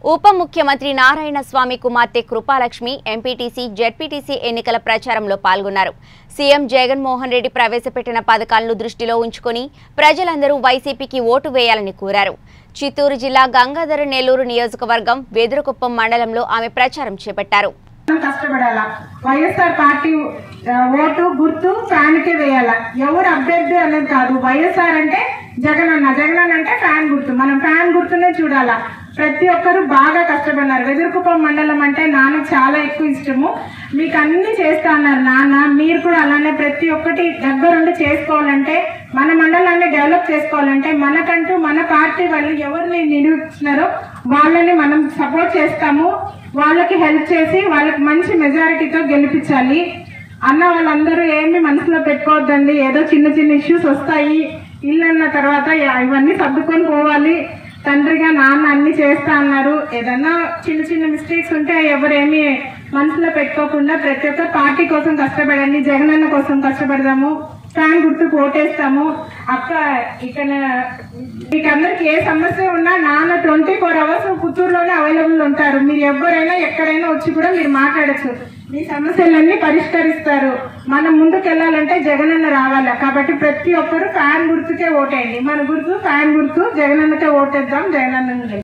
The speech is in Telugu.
ఉప ముఖ్యమంత్రి నారాయణ స్వామి కుమార్తె కృపాలక్ష్మి ఎంపీటీసీ జెడ్పీటీసీ ఎన్నికల ప్రచారంలో పాల్గొన్నారు సీఎం జగన్మోహన్ రెడ్డి ప్రవేశపెట్టిన పథకాలను దృష్టిలో ఉంచుకొని ప్రజలందరూ వైసీపీకి ఓటు వేయాలని కోరారు చిత్తూరు జిల్లా గంగాధర నెల్లూరు నియోజకవర్గం వెదురుకుప్పం మండలంలో ఆమె ప్రచారం చేపట్టారు మనం కష్టపడాలా వైఎస్ఆర్ పార్టీ ఆ, ఓటు గుర్తు ఫ్యాన్ కే వేయాలా ఎవరు అభ్యర్థి అనేది కాదు వైఎస్ఆర్ అంటే జగన్ అన్న జగన్ అన్న అంటే ఫ్యాన్ గుర్తు మనం ఫ్యాన్ గుర్తునే చూడాలా ప్రతి ఒక్కరు బాగా కష్టపడినారు వెదురుకుప్పం మండలం అంటే నాన్నకు చాలా ఎక్కువ ఇష్టము మీకు అన్ని చేస్తా అన్నారు నాన్న మీరు కూడా అలానే ప్రతి ఒక్కటి దగ్గరుండి చేసుకోవాలంటే మన మండలాన్ని డెవలప్ చేసుకోవాలంటే మనకంటూ మన పార్టీ వాళ్ళు ఎవరిని నిరూపిస్తున్నారో వాళ్ళని మనం సపోర్ట్ చేస్తాము వాళ్ళకి హెల్ప్ చేసి వాళ్ళకి మంచి మెజారిటీతో గెలిపించాలి అన్న వాళ్ళందరూ ఏమి మనసులో పెట్టుకోవద్దండి ఏదో చిన్న చిన్న ఇష్యూస్ వస్తాయి ఇల్లు అన్న తర్వాత యా- ఇవన్నీ సర్దుకొని పోవాలి తండ్రిగా నాన్న అన్ని చేస్తా అన్నారు ఏదన్నా చిన్న చిన్న మిస్టేక్స్ ఉంటే ఎవరేమి మనసులో పెట్టుకోకుండా ప్రతి ఒక్క పార్టీ కోసం కష్టపడండి జగనన్న కోసం కష్టపడదాము ఫ్యాన్ గుర్తుకు ఓటేస్తాము అక్క ఇక్కడ మీకు అందరికి ఏ సమస్య ఉన్నా నాన్న ట్వంటీ ఫోర్ అవర్స్ పుత్తూరులోనే అవైలబుల్ ఉంటారు మీరు ఎవరైనా ఎక్కడైనా వచ్చి కూడా మీరు మాట్లాడచ్చు మీ సమస్యలన్నీ పరిష్కరిస్తారు మనం ముందుకు వెళ్ళాలంటే జగనన్న రావాలా కాబట్టి ప్రతి ఒక్కరు ఫ్యాన్ గుర్తుకే ఓటేయండి మన గుర్తు ఫ్యాన్ గుర్తు జగనన్నకే ఓటేద్దాం జగనన్న